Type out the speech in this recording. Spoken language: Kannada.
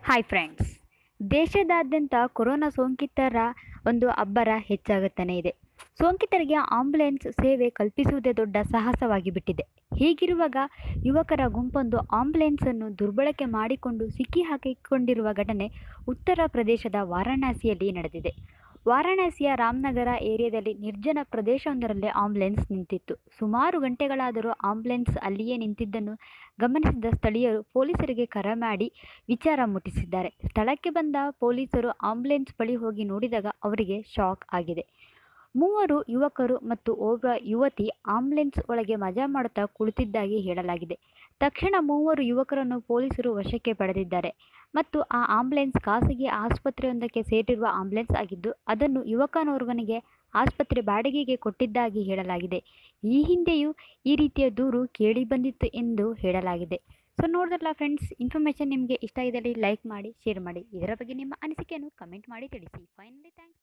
ಹಾಯ್ ಫ್ರೆಂಡ್ಸ್ ದೇಶದಾದ್ಯಂತ ಕೊರೋನಾ ಸೋಂಕಿತರ ಒಂದು ಅಬ್ಬರ ಹೆಚ್ಚಾಗುತ್ತಾನೆ ಇದೆ ಸೋಂಕಿತರಿಗೆ ಆಂಬ್ಯುಲೆನ್ಸ್ ಸೇವೆ ಕಲ್ಪಿಸುವುದೇ ದೊಡ್ಡ ಸಾಹಸವಾಗಿ ಬಿಟ್ಟಿದೆ ಹೀಗಿರುವಾಗ ಯುವಕರ ಗುಂಪೊಂದು ಆಂಬ್ಯುಲೆನ್ಸನ್ನು ದುರ್ಬಳಕೆ ಮಾಡಿಕೊಂಡು ಸಿಕ್ಕಿ ಹಾಕಿಕೊಂಡಿರುವ ಘಟನೆ ಉತ್ತರ ಪ್ರದೇಶದ ವಾರಾಣಸಿಯಲ್ಲಿ ನಡೆದಿದೆ ವಾರಾಣಸಿಯ ರಾಮನಗರ ಏರಿಯಾದಲ್ಲಿ ನಿರ್ಜನ ಪ್ರದೇಶವೊಂದರಲ್ಲಿ ಆಂಬ್ಯುಲೆನ್ಸ್ ನಿಂತಿತ್ತು ಸುಮಾರು ಗಂಟೆಗಳಾದರೂ ಆಂಬ್ಯುಲೆನ್ಸ್ ಅಲ್ಲಿಯೇ ನಿಂತಿದ್ದನ್ನು ಗಮನಿಸಿದ ಸ್ಥಳೀಯರು ಪೊಲೀಸರಿಗೆ ಕರೆ ಮಾಡಿ ವಿಚಾರ ಮುಟ್ಟಿಸಿದ್ದಾರೆ ಸ್ಥಳಕ್ಕೆ ಬಂದ ಪೊಲೀಸರು ಆಂಬ್ಯುಲೆನ್ಸ್ ಬಳಿ ಹೋಗಿ ನೋಡಿದಾಗ ಅವರಿಗೆ ಶಾಕ್ ಆಗಿದೆ ಮೂವರು ಯುವಕರು ಮತ್ತು ಓರ್ವ ಯುವತಿ ಆಂಬ್ಯುಲೆನ್ಸ್ ಒಳಗೆ ಮಜಾ ಮಾಡುತ್ತಾ ಕುಳಿತಿದ್ದಾಗಿ ಹೇಳಲಾಗಿದೆ ತಕ್ಷಣ ಮೂವರು ಯುವಕರನ್ನು ಪೊಲೀಸರು ವಶಕ್ಕೆ ಪಡೆದಿದ್ದಾರೆ ಮತ್ತು ಆ ಆಂಬ್ಯುಲೆನ್ಸ್ ಖಾಸಗಿ ಆಸ್ಪತ್ರೆಯೊಂದಕ್ಕೆ ಸೇರಿರುವ ಆಂಬ್ಯುಲೆನ್ಸ್ ಆಗಿದ್ದು ಅದನ್ನು ಯುವಕನೋರ್ವನಿಗೆ ಆಸ್ಪತ್ರೆ ಬಾಡಿಗೆಗೆ ಕೊಟ್ಟಿದ್ದಾಗಿ ಹೇಳಲಾಗಿದೆ ಈ ಹಿಂದೆಯೂ ಈ ರೀತಿಯ ದೂರು ಕೇಳಿಬಂದಿತ್ತು ಎಂದು ಹೇಳಲಾಗಿದೆ ಸೊ ನೋಡಿದ್ರಲ್ಲ ಫ್ರೆಂಡ್ಸ್ ಇನ್ಫಾರ್ಮೇಷನ್ ನಿಮಗೆ ಇಷ್ಟ ಇದ್ದಲ್ಲಿ ಲೈಕ್ ಮಾಡಿ ಶೇರ್ ಮಾಡಿ ಇದರ ಬಗ್ಗೆ ನಿಮ್ಮ ಅನಿಸಿಕೆಯನ್ನು ಕಮೆಂಟ್ ಮಾಡಿ ತಿಳಿಸಿ ಫೈನಲಿ ಥ್ಯಾಂಕ್ಸ್